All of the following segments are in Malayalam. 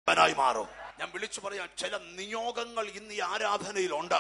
ായി മാറും ഞാൻ വിളിച്ചു പറയാം ചില നിയോഗങ്ങൾ ഇന്ന് ഈ ആരാധനയിലുണ്ട്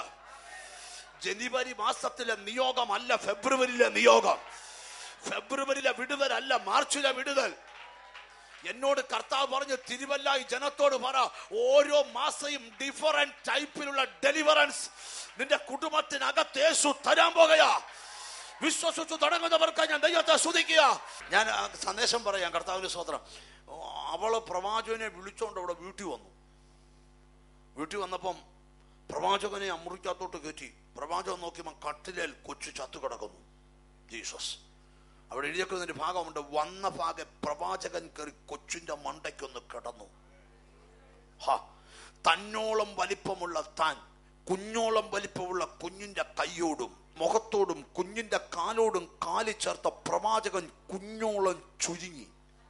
ജനുവരി മാസത്തിലെ നിയോഗമല്ല ഫെബ്രുവരിയിലെ നിയോഗം ഫെബ്രുവരിയിലെ വിടുതലല്ല മാർച്ചിലെ വിടുതൽ എന്നോട് കർത്താവ് പറഞ്ഞ് തിരുവല്ല ഈ ജനത്തോട് പറ ഓരോ മാസവും ഡിഫറെന്റ് ടൈപ്പിലുള്ള ഡെലിവറൻസ് നിന്റെ കുടുംബത്തിനകത്ത് യേശു തരാൻ പോകുകയാ വിശ്വസിച്ചു തുടങ്ങുന്നവർക്ക് ഞാൻ ദൈവത്തെ സ്തുതിക്കുക ഞാൻ ആ സന്ദേശം പറയാം കർത്താവിന്റെ സ്വത്രം അവള് പ്രവാചകനെ വിളിച്ചോണ്ട് അവിടെ വീട്ടിൽ വന്നു വീട്ടിൽ വന്നപ്പം പ്രവാചകനെ അമുറിക്കകത്തോട്ട് കയറ്റി പ്രവാചകൻ നോക്കിയപ്പോൾ കട്ടിലേൽ കൊച്ചു ചത്തു കിടക്കുന്നു ജീസസ് അവിടെ എഴുതിയേക്കുന്നതിന്റെ ഭാഗമുണ്ട് വന്ന ഭാഗെ പ്രവാചകൻ കയറി കൊച്ചിന്റെ മണ്ടയ്ക്കൊന്ന് കിടന്നു ഹ തന്നോളം വലിപ്പമുള്ള താൻ കുഞ്ഞോളം വലിപ്പമുള്ള കുഞ്ഞിന്റെ കൈയോടും മുഖത്തോടും കുഞ്ഞിന്റെ കാലോടും കാലി ചേർത്ത പ്രവാചകൻ കുഞ്ഞോളം ചുരുങ്ങി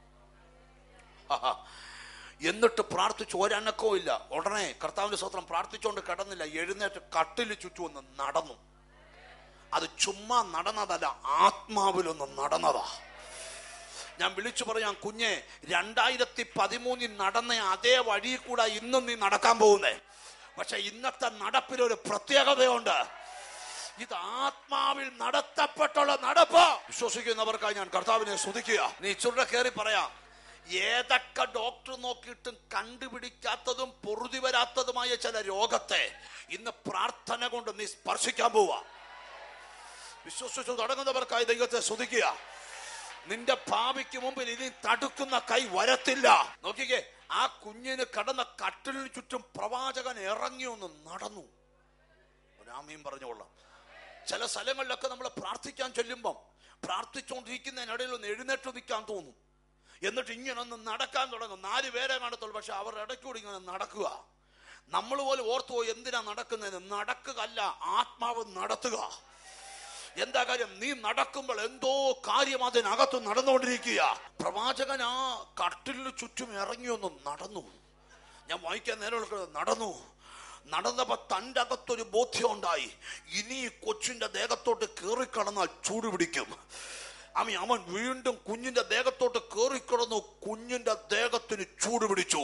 ഹഹ. എന്നിട്ട് പ്രാർത്ഥിച്ചു ഒരനക്കവും ഇല്ല ഉടനെ കർത്താവിന്റെ സ്വത്രം പ്രാർത്ഥിച്ചുകൊണ്ട് കിടന്നില്ല എഴുന്നേറ്റ് കട്ടിൽ ചുറ്റുമൊന്ന് നടന്നു അത് ചുമ്മാ നടന്നതല്ല ആത്മാവിലൊന്ന് നടന്നതാ ഞാൻ വിളിച്ചു പറയാം കുഞ്ഞെ രണ്ടായിരത്തി പതിമൂന്നിൽ നടന്ന അതേ വഴി കൂടെ ഇന്നും നീ നടക്കാൻ പോകുന്നേ പക്ഷെ ഇന്നത്തെ നടപ്പിലൊരു പ്രത്യേകതയുണ്ട് ഇത് ആത്മാവിൽ നടത്തപ്പെട്ടുള്ള നടപ്പ് വിശ്വസിക്കുന്നവർക്കായി ഞാൻ കർത്താവിനെ സ്തുതിക്കുക നീ ഇച്ചിരുടെ കയറി പറയാം ഏതൊക്കെ ഡോക്ടർ നോക്കിയിട്ടും കണ്ടുപിടിക്കാത്തതും പൊറുതി വരാത്തതുമായ ചില രോഗത്തെ ഇന്ന് പ്രാർത്ഥന കൊണ്ട് നീ സ്പർശിക്കാൻ പോവാ വിശ്വസിച്ചു തുടങ്ങുന്നവർക്കായി ദൈവത്തെ സ്തുതിക്കുക നിന്റെ ഭാവിക്ക് മുമ്പിൽ ഇനി തടുക്കുന്ന കൈ വരത്തില്ല നോക്കിക്കേ ആ കുഞ്ഞിന് കടന്ന കട്ടിലിന് ചുറ്റും പ്രവാചകൻ ഇറങ്ങി ഒന്ന് നടന്നു ഒരാമയും പറഞ്ഞോളാം ചില സ്ഥലങ്ങളിലൊക്കെ നമ്മൾ പ്രാർത്ഥിക്കാൻ ചെല്ലുമ്പം പ്രാർത്ഥിച്ചുകൊണ്ടിരിക്കുന്നതിനിടയിൽ ഒന്ന് എഴുന്നേറ്റ് നിൽക്കാൻ തോന്നും എന്നിട്ട് ഇങ്ങനെ ഒന്ന് നടക്കാൻ തുടങ്ങും നാല് പേരെ കാണത്തുള്ളൂ പക്ഷെ അവർ ഇടയ്ക്കൂടി ഇങ്ങനെ നടക്കുക നമ്മൾ പോലും ഓർത്തു പോയി എന്തിനാ നടക്കുന്നതെന്ന് നടക്കുകയല്ല ആത്മാവ് നടത്തുക എന്താ കാര്യം നീ നടക്കുമ്പോൾ എന്തോ കാര്യം അതിനകത്ത് നടന്നുകൊണ്ടിരിക്കുക പ്രവാചകൻ ആ കട്ടിലിന് ചുറ്റും ഇറങ്ങി ഒന്ന് നടന്നു ഞാൻ വായിക്കാൻ നേരം നടന്നു നടന്നപ്പോ തൻ്റെ അകത്തൊരു ബോധ്യം ഉണ്ടായി ഇനി ഈ കൊച്ചിന്റെ ദേഹത്തോട്ട് കയറിക്കടന്നാൽ ചൂട് പിടിക്കും അമ്മ അവൻ വീണ്ടും കുഞ്ഞിന്റെ ദേഹത്തോട്ട് കയറിക്കിടന്നു കുഞ്ഞിന്റെ ദേഹത്തിന് ചൂട് പിടിച്ചു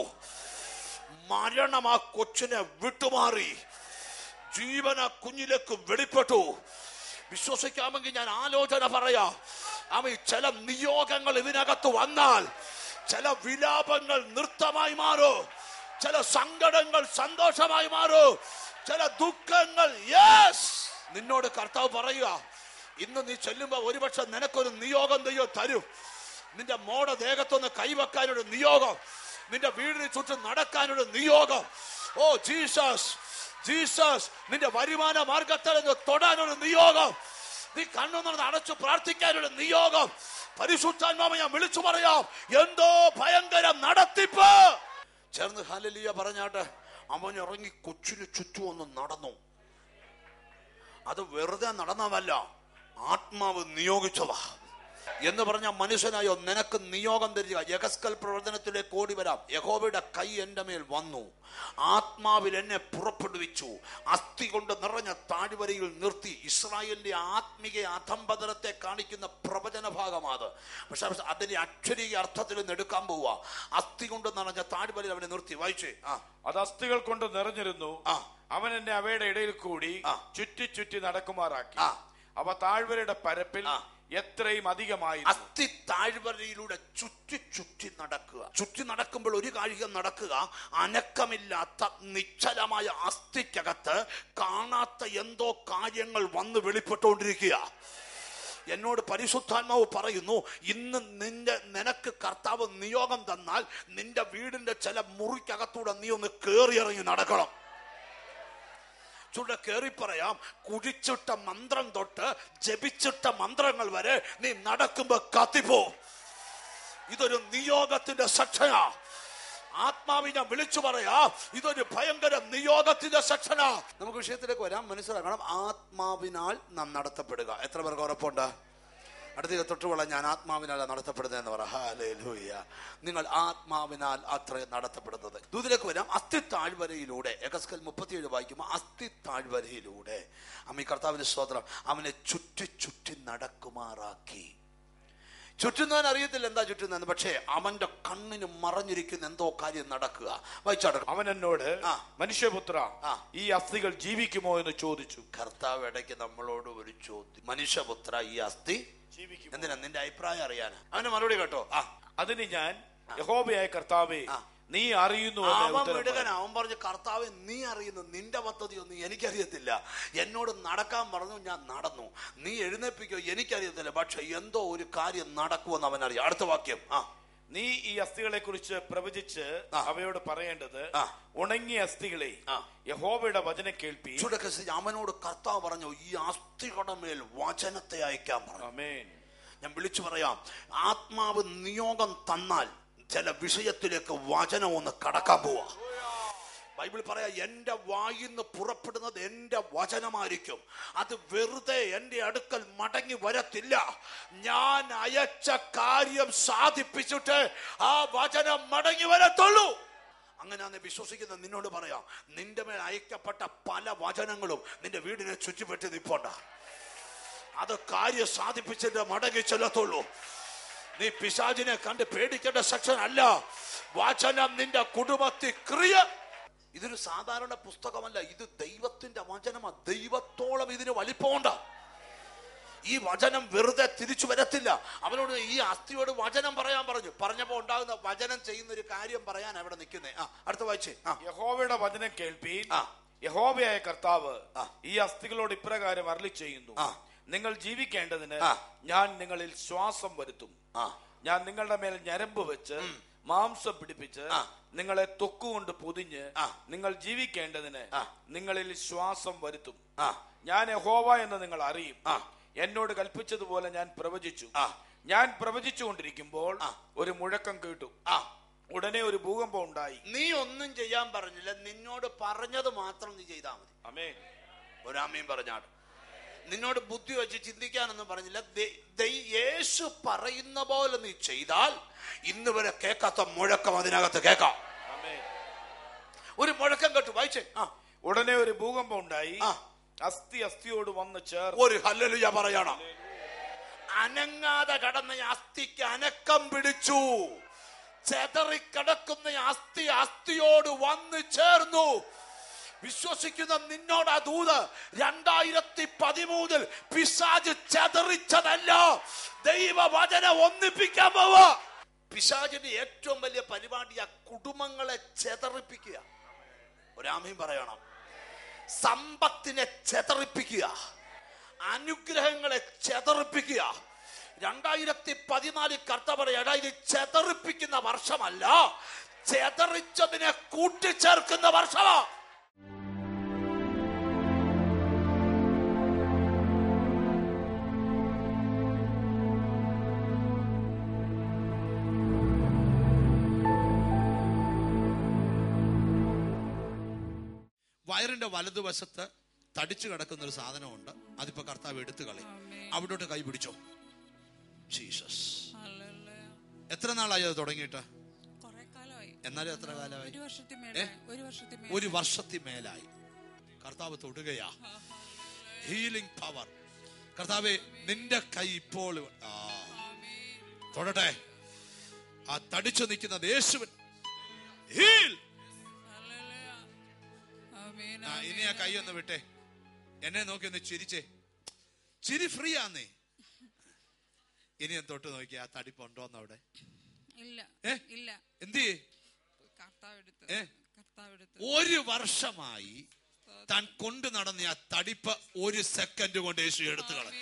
മരണം ആ കൊച്ചിനെ വിട്ടുമാറി ജീവന കുഞ്ഞിലേക്ക് വെളിപ്പെട്ടു വിശ്വസിക്കാമെങ്കിൽ ഞാൻ ആലോചന പറയാ അവ ചില നിയോഗങ്ങൾ ഇതിനകത്ത് വന്നാൽ ചില വിലാപങ്ങൾ നൃത്തമായി മാറൂ ചില സങ്കടങ്ങൾ സന്തോഷമായി മാറൂ ചില ദുഃഖങ്ങൾ യെസ് നിന്നോട് കർത്താവ് പറയുക ഇന്ന് നീ ചെല്ലുമ്പോ ഒരുപക്ഷെ നിനക്കൊരു നിയോഗം ദൈവം തരും നിന്റെ മോടെ ദേഹത്തൊന്ന് കൈവെക്കാനൊരു നിയോഗം നിന്റെ വീടിന് ചുറ്റും നടക്കാനൊരു നിയോഗം ഓ ജീസസ് ജീസസ് നിന്റെ വരുമാന മാർഗത്തിൽ നിന്ന് തൊടാനൊരു നിയോഗം നീ കണ്ണൊന്നും അടച്ചു പ്രാർത്ഥിക്കാനൊരു നിയോഗം പരിശുദ്ധാത്മാവ് ഞാൻ വിളിച്ചു പറയാം എന്തോ ഭയങ്കര നടത്തിപ്പ് ചേർന്ന് ഹാലലിയ പറഞ്ഞാട്ട് അവൻ ഇറങ്ങി കൊച്ചിന് ചുറ്റും ഒന്ന് നടന്നു അത് വെറുതെ നടന്നതല്ല ആത്മാവ് നിയോഗിച്ചതാ എന്ന് പറഞ്ഞ മനുഷ്യനായോ നിനക്ക് നിയോഗം തരിക യഗസ്കൽ പ്രവർത്തനത്തിലേക്ക് ഓടി വരാം യഹോവയുടെ കൈ എൻ്റെ മേൽ വന്നു ആത്മാവിൽ എന്നെ പുറപ്പെടുവിച്ചു അസ്ഥി കൊണ്ട് നിറഞ്ഞ താഴ്വരയിൽ നിർത്തി ഇസ്രായേലിന്റെ ആത്മീയ അധംപതനത്തെ കാണിക്കുന്ന പ്രവചന ഭാഗമാണ് പക്ഷെ അതിന്റെ അക്ഷരീയ അർത്ഥത്തിൽ നിന്ന് എടുക്കാൻ പോവുക അസ്ഥി കൊണ്ട് നിറഞ്ഞ താഴ്വരയിൽ അവനെ നിർത്തി വായിച്ചേ ആ അത് അസ്ഥികൾ കൊണ്ട് നിറഞ്ഞിരുന്നു ആ. അവൻ എന്നെ അവയുടെ ഇടയിൽ കൂടി ആ. ചുറ്റി ചുറ്റി നടക്കുമാറാക്കി ആ. അവ താഴ്വരയുടെ പരപ്പിൽ ആ. എത്രയും അധികമായി അസ്ഥി താഴ്വരയിലൂടെ ചുറ്റി ചുറ്റി നടക്കുക ചുറ്റി നടക്കുമ്പോൾ ഒരു കാര്യം നടക്കുക അനക്കമില്ലാത്ത നിശ്ചലമായ അസ്ഥിക്കകത്ത് കാണാത്ത എന്തോ കാര്യങ്ങൾ വന്ന് വെളിപ്പെട്ടുകൊണ്ടിരിക്കുക എന്നോട് പരിശുദ്ധാത്മാവ് പറയുന്നു ഇന്ന് നിന്റെ നിനക്ക് കർത്താവ് നിയോഗം തന്നാൽ നിന്റെ വീടിന്റെ ചില മുറിക്കകത്തൂടെ നീ ഒന്ന് കേറിയിറങ്ങി നടക്കണം ചൂടെ കയറി പറയാം കുഴിച്ചിട്ട മന്ത്രം തൊട്ട് ജപിച്ചിട്ട മന്ത്രങ്ങൾ വരെ നീ നടക്കുമ്പോ കത്തിപ്പോ ഇതൊരു നിയോഗത്തിന്റെ ശക്ഷനാ ആത്മാവിനെ വിളിച്ചു പറയാ ഇതൊരു ഭയങ്കര നിയോഗത്തിന്റെ ശക്ഷനാ നമുക്ക് വിഷയത്തിലേക്ക് വരാം മനസ്സിലാക്കണം ആത്മാവിനാൽ നാം നടത്തപ്പെടുക എത്ര പേർക്ക് ഉറപ്പുണ്ട് അടുത്ത തൊട്ടുള്ള ഞാൻ ആത്മാവിനാൽ നടത്തപ്പെടുന്നത് എന്ന് പറ ഹാലേലൂയ നിങ്ങൾ ആത്മാവിനാൽ അത്ര നടത്തപ്പെടുന്നത് ദൂതിലേക്ക് വരാം അസ്ഥി താഴ്വരയിലൂടെ എഗസ്കൽ മുപ്പത്തിയേഴ് വായിക്കുമ്പോൾ അസ്ഥി താഴ്വരയിലൂടെ അമ്മ ഈ കർത്താവിന്റെ സ്വതന്ത്രം അവനെ ചുറ്റി ചുറ്റി നടക്കുമാറാക്കി ചുറ്റുന്നവൻ അറിയത്തില്ല എന്താ ചുറ്റുന്നതെന്ന് പക്ഷേ അവന്റെ കണ്ണിന് മറഞ്ഞിരിക്കുന്ന എന്തോ കാര്യം നടക്കുക വായിച്ചാടണം അവൻ എന്നോട് ആ. മനുഷ്യപുത്ര ആ. ഈ അസ്ഥികൾ ജീവിക്കുമോ എന്ന് ചോദിച്ചു കർത്താവ് ഇടയ്ക്ക് നമ്മളോട് ഒരു ചോദ്യം മനുഷ്യപുത്ര ഈ അസ്ഥി ജീവിക്കും എന്തിനാ നിന്റെ അഭിപ്രായം അറിയാനാ അവന് മറുപടി കേട്ടോ ആ അതിന് ഞാൻ യഹോബയായ കർത്താവേ ആ. നീ അറിയുന്നു അവൻ വിടുകൻ അവൻ പറഞ്ഞു കർത്താവ് നീ അറിയുന്നു നിന്റെ പദ്ധതി ഒന്നും എനിക്കറിയത്തില്ല എന്നോട് നടക്കാൻ പറഞ്ഞു ഞാൻ നടന്നു നീ എഴുന്നേപ്പിക്കോ എനിക്കറിയത്തില്ല പക്ഷെ എന്തോ ഒരു കാര്യം നടക്കുമെന്ന് അവൻ അറിയാം അടുത്ത വാക്യം ആ നീ ഈ അസ്ഥികളെ കുറിച്ച് പ്രവചിച്ച് ആ. അവയോട് പറയേണ്ടത് ആ. ഉണങ്ങിയ അസ്ഥികളെ ആ. യഹോവയുടെ വചനം കേൾപ്പി ചുടക്ക അവനോട് കർത്താവ് പറഞ്ഞു ഈ അസ്ഥികളുടെ മേൽ വചനത്തെ അയക്കാൻ പറഞ്ഞു അമേൻ ഞാൻ വിളിച്ചു പറയാം ആത്മാവ് നിയോഗം തന്നാൽ ചില വിഷയത്തിലേക്ക് വചനം ഒന്ന് കടക്കാൻ പോവാ ബൈബിൾ പറയാ എന്റെ വായിന്ന് പുറപ്പെടുന്നത് എന്റെ വചനമായിരിക്കും അത് വെറുതെ എന്റെ അടുക്കൽ മടങ്ങി വരത്തില്ല ഞാൻ അയച്ച കാര്യം സാധിപ്പിച്ചിട്ട് ആ വചനം മടങ്ങി വരത്തുള്ളൂ അങ്ങനെ അന്ന് വിശ്വസിക്കുന്ന നിന്നോട് പറയാം നിന്റെ മേൽ അയക്കപ്പെട്ട പല വചനങ്ങളും നിന്റെ വീടിനെ ചുറ്റിപ്പറ്റി നിപ്പോണ്ട അത് കാര്യം സാധിപ്പിച്ചിട്ട് മടങ്ങി ചെല്ലത്തുള്ളൂ നീ പിശാചിനെ കണ്ട് പേടിക്കേണ്ട സെക്ഷൻ അല്ല വചനം നിന്റെ കുടുംബത്തിൽ ക്രിയ ഇതൊരു സാധാരണ പുസ്തകമല്ല ഇത് ദൈവത്തിന്റെ വചനമാ ദൈവത്തോളം ഇതിന് വലിപ്പമുണ്ട് ഈ വചനം വെറുതെ തിരിച്ചു വരത്തില്ല അവനോട് ഈ അസ്ഥിയോട് വചനം പറയാൻ പറഞ്ഞു പറഞ്ഞപ്പോ ഉണ്ടാകുന്ന വചനം ചെയ്യുന്ന ഒരു കാര്യം പറയാൻ അവിടെ നിൽക്കുന്നേ ആ അടുത്ത വായിച്ചേ ആ യഹോവയുടെ വചനം കേൾപ്പീൻ ആ. യഹോവയായ കർത്താവ് ആ. ഈ അസ്ഥികളോട് ഇപ്രകാരം അരളി ചെയ്യുന്നു ആ. നിങ്ങൾ ജീവിക്കേണ്ടതിന് ആ. ഞാൻ നിങ്ങളിൽ ശ്വാസം വരുത്തും ആ ഞാൻ നിങ്ങളുടെ മേൽ ഞരമ്പ് വെച്ച് മാംസം പിടിപ്പിച്ച് ആ. നിങ്ങളെ തൊക്കുകൊണ്ട് പൊതിഞ്ഞ് ആ. നിങ്ങൾ ജീവിക്കേണ്ടതിന് ആ. നിങ്ങളിൽ ശ്വാസം വരുത്തും ആ ഞാൻ യഹോവ എന്ന് നിങ്ങൾ അറിയും ആ. എന്നോട് കൽപ്പിച്ചതുപോലെ ഞാൻ പ്രവചിച്ചു ആ. ഞാൻ പ്രവചിച്ചുകൊണ്ടിരിക്കുമ്പോൾ ആ. ഒരു മുഴക്കം കേട്ടു ആ ഉടനെ ഒരു ഭൂകമ്പം ഉണ്ടായി നീ ഒന്നും ചെയ്യാൻ പറഞ്ഞില്ല നിന്നോട് പറഞ്ഞത് മാത്രം നീ ചെയ്താൽ മതി അമേ ഒരാമയും പറഞ്ഞാട് നിന്നോട് ബുദ്ധി വെച്ച് ചിന്തിക്കാനൊന്നും പറഞ്ഞില്ല ദേ- ദൈ- യേശു പറയുന്ന പോലെ നീ ചെയ്താൽ ഇന്ന് വരെ കേൾക്കാത്ത മുഴക്കം അതിനകത്ത് കേൾക്കാം അമേ ഒരു മുഴക്കം കേട്ടു വായിച്ചേ ആ ഉടനെ ഒരു ഭൂകമ്പം ഉണ്ടായി ആ. അസ്ഥി അസ്ഥിയോട് വന്ന് ചേർ ഒരു ഹല്ലേലൂയ പറയണം അനങ്ങാതെ കടന്ന ഈ അസ്ഥിക്ക് അനക്കം പിടിച്ചു ചെതറിക്കിടക്കുന്ന ഈ അസ്ഥി അസ്ഥിയോട് വന്ന് ചേർന്നു വിശ്വസിക്കുന്ന നിന്നോട് ആ ദൂത് രണ്ടായിരത്തി പതിമൂന്നിൽ പിശാജ് ചെതറിച്ചതല്ല ദൈവവചനം ഒന്നിപ്പിക്കാൻ പോവാ പിശാജിന്റെ ഏറ്റവും വലിയ പരിപാടി ആ കുടുംബങ്ങളെ ചെതറിപ്പിക്കുക ഒരാമയും പറയണം സമ്പത്തിനെ ചെതറിപ്പിക്കുക അനുഗ്രഹങ്ങളെ ചെതറിപ്പിക്കുക രണ്ടായിരത്തി പതിനാലിൽ കർത്ത പറയാ ഇത് ചെതറിപ്പിക്കുന്ന വർഷമല്ല ചെതറിച്ചതിനെ കൂട്ടിച്ചേർക്കുന്ന വർഷമാ വയറിന്റെ വലതുവശത്ത് തടിച്ചു കിടക്കുന്ന ഒരു സാധനമുണ്ട് അതിപ്പോ കർത്താവ് എടുത്തു കളി അവിടോട്ട് കൈ പിടിച്ചോ ജീസസ് എത്ര നാളായി അത് തുടങ്ങിയിട്ട് കുറെ കാലമായി എന്നാലും എത്ര കാലമായി ഒരു വർഷത്തിൽ മേലായി ഒരു വർഷത്തിൽ മേൽ ഒരു വർഷത്തിൽ മേലായി കർത്താവ് തൊടുകയാ ഹീലിംഗ് പവർ കർത്താവെ നിന്റെ കൈ ഇപ്പോൾ ആ, തൊടട്ടെ ആ തടിച്ചു നിൽക്കുന്നത് യേശുവൻ ഹീൽ ആമേൻ ആ, ഇനി ആ കൈ ഒന്ന് വിട്ടേ എന്നെ നോക്കി ഒന്ന് ചിരിച്ചേ ചിരി ഫ്രീ ആന്നേ ഇനി ഒന്ന് തൊട്ട് നോക്കി ആ തടിപ്പുണ്ടോന്ന് അവിടെ ഇല്ല ഏ? ഇല്ല എന്ത് ചെയ്യേ കർത്താവ് എടുത്തു ഏ? കർത്താവ് എടുത്തു ഒരു വർഷമായി താൻ കൊണ്ടു നടന്ന ആ തടിപ്പ് ഒരു സെക്കൻഡ് കൊണ്ട് യേശു എടുത്തു കളഞ്ഞു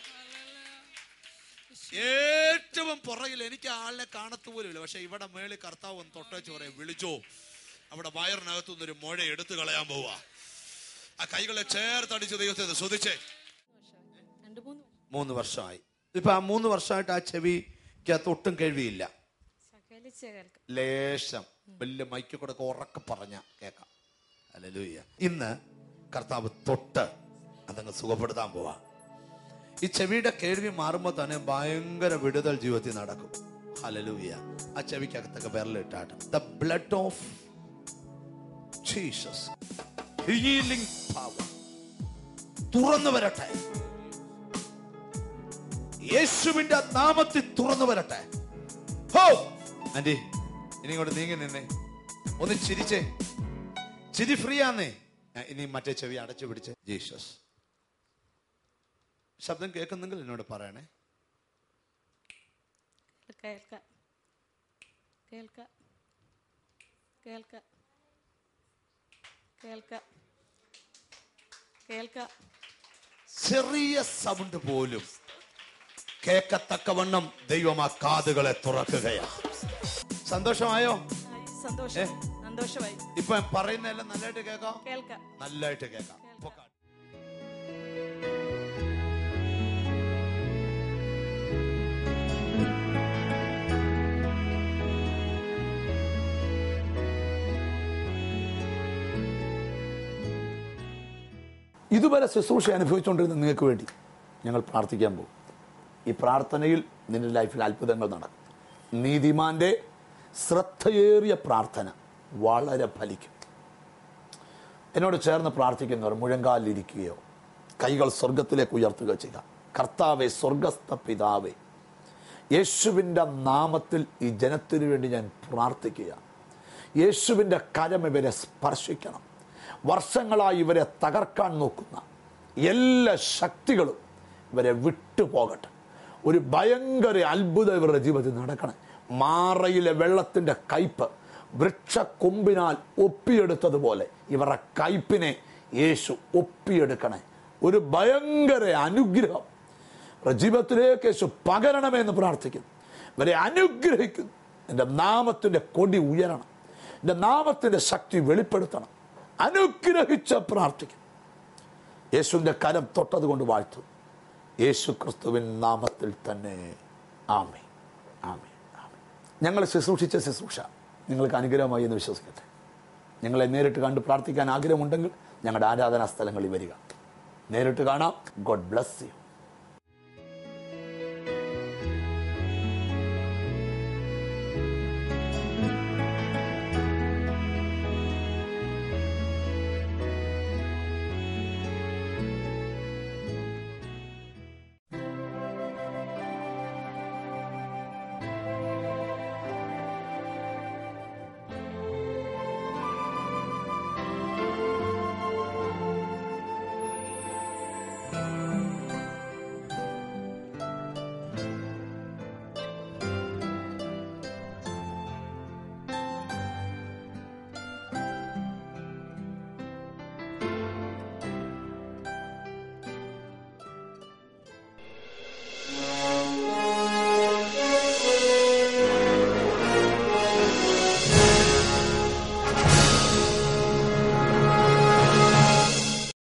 ഏറ്റവും പുറകിൽ എനിക്ക് ആളിനെ കാണത്തു പോലുമില്ല പക്ഷെ ഇവിടെ മേളിൽ കർത്താവ് ഒന്ന് തൊട്ടേച്ച് പറയാം വിളിച്ചോ അവിടെ വയറിനകത്തു നിന്നൊരു മുഴ എടുത്തു കളയാൻ പോവാ ആ കൈകളെ ചേർത്തടിച്ച് ദൈവത്തെ ശ്രദ്ധിച്ചേ രണ്ട് മൂന്ന് മൂന്ന് വർഷമായി ഇപ്പൊ ആ മൂന്ന് വർഷമായിട്ട് ആ ചെവിക്കകത്ത് ഒട്ടും കഴിവിയില്ല സകലിച്ച കേൾക്കാം ലേശം വലിയ മൈക്ക് കൂടെ ഉറക്കെ പറഞ്ഞ കേക്കാം അല്ലൂയ്യ ഇന്ന് കർത്താവ് തൊട്ട് അതങ്ങ് സുഖപ്പെടുത്താൻ പോവാ ഈ ചെവിയുടെ കേൾവി മാറുമ്പോൾ തന്നെ ഭയങ്കര വിടുതൽ ജീവിതത്തിൽ നടക്കും ഹലലൂയ ആ ചെവിക്കകത്തൊക്കെ വിരലിട്ടാട്ട് the blood of Jesus healing power തുറന്നു വരട്ടെ യേശുവിന്റെ നാമത്തിൽ തുറന്നു വരട്ടെ ഹോ ആന്റി ഇനി ഇങ്ങോട്ട് നീങ്ങി നിന്നേ ഒന്ന് ചിരിച്ചേ ചിരി ഫ്രീ ആന്നേ ആ, ഇനി മറ്റേ ചെവി അടച്ചു പിടിച്ച് ജീസസ് ശബ്ദം കേൾക്കുന്നെങ്കിൽ എന്നോട് പറയണേ കേൾക്കാം കേൾക്കാം കേൾക്കാം കേൾക്കാം കേൾക്കാം ചെറിയ സൗണ്ട് പോലും കേക്കത്തക്കവണ്ണം ദൈവം ആ കാതുകളെ തുറക്കുകയാ സന്തോഷമായോ ആയി, സന്തോഷം സന്തോഷമായി ഇപ്പൊ പറയുന്നതെല്ലാം നല്ലതായിട്ട് കേൾക്കാം കേൾക്കാം നല്ലതായിട്ട് കേൾക്കാം ഇപ്പൊ കാ- ഇതുവരെ ശുശ്രൂഷ അനുഭവിച്ചുകൊണ്ടിരുന്ന നിങ്ങൾക്ക് വേണ്ടി ഞങ്ങൾ പ്രാർത്ഥിക്കാൻ പോകും ഈ പ്രാർത്ഥനയിൽ നിന്റെ ലൈഫിൽ അത്ഭുതങ്ങൾ നടക്കും നീതിമാന്റെ ശ്രദ്ധയേറിയ പ്രാർത്ഥന വളരെ ഫലിക്കും എന്നോട് ചേർന്ന് പ്രാർത്ഥിക്കുന്നവർ മുഴങ്കാലിരിക്കുകയോ കൈകൾ സ്വർഗത്തിലേക്ക് ഉയർത്തുകയോ ചെയ്യുക കർത്താവെ സ്വർഗസ്ഥ പിതാവേ യേശുവിൻ്റെ നാമത്തിൽ ഈ ജനത്തിനു വേണ്ടി ഞാൻ പ്രാർത്ഥിക്കുക യേശുവിൻ്റെ കരം ഇവരെ സ്പർശിക്കണം വർഷങ്ങളായി ഇവരെ തകർക്കാൻ നോക്കുന്ന എല്ലാ ശക്തികളും ഇവരെ വിട്ടുപോകട്ടെ ഒരു ഭയങ്കര അത്ഭുതം ഇവരുടെ ജീവിതത്തിൽ നടക്കണം മാറയിലെ വെള്ളത്തിൻ്റെ കയ്പ് വൃക്ഷക്കൊമ്പിനാൽ ഒപ്പിയെടുത്തതുപോലെ ഇവരുടെ കയ്പിനെ യേശു ഒപ്പിയെടുക്കണേ ഒരു ഭയങ്കര അനുഗ്രഹം ഇവരുടെ ജീവിതത്തിലേക്ക് യേശു പകരണമേ എന്ന് പ്രാർത്ഥിക്കുന്നു ഇവരെ അനുഗ്രഹിക്കുന്നു എൻ്റെ നാമത്തിൻ്റെ കൊടി ഉയരണം എൻ്റെ നാമത്തിൻ്റെ ശക്തി വെളിപ്പെടുത്തണം അനുഗ്രഹിച്ച് പ്രാർത്ഥിക്കും യേശുവിൻ്റെ കരം തൊട്ടത് കൊണ്ട് വാഴ്ത്തു യേശു ക്രിസ്തുവിൻ നാമത്തിൽ തന്നെ ആമേ ആമേ ആമേ ഞങ്ങൾ ശുശ്രൂഷിച്ച ശുശ്രൂഷ നിങ്ങൾക്ക് അനുഗ്രഹമായി എന്ന് വിശ്വസിക്കട്ടെ ഞങ്ങളെ നേരിട്ട് കണ്ട് പ്രാർത്ഥിക്കാൻ ആഗ്രഹമുണ്ടെങ്കിൽ ഞങ്ങളുടെ ആരാധനാ സ്ഥലങ്ങളിൽ വരിക നേരിട്ട് കാണാം ഗോഡ് ബ്ലസ് യു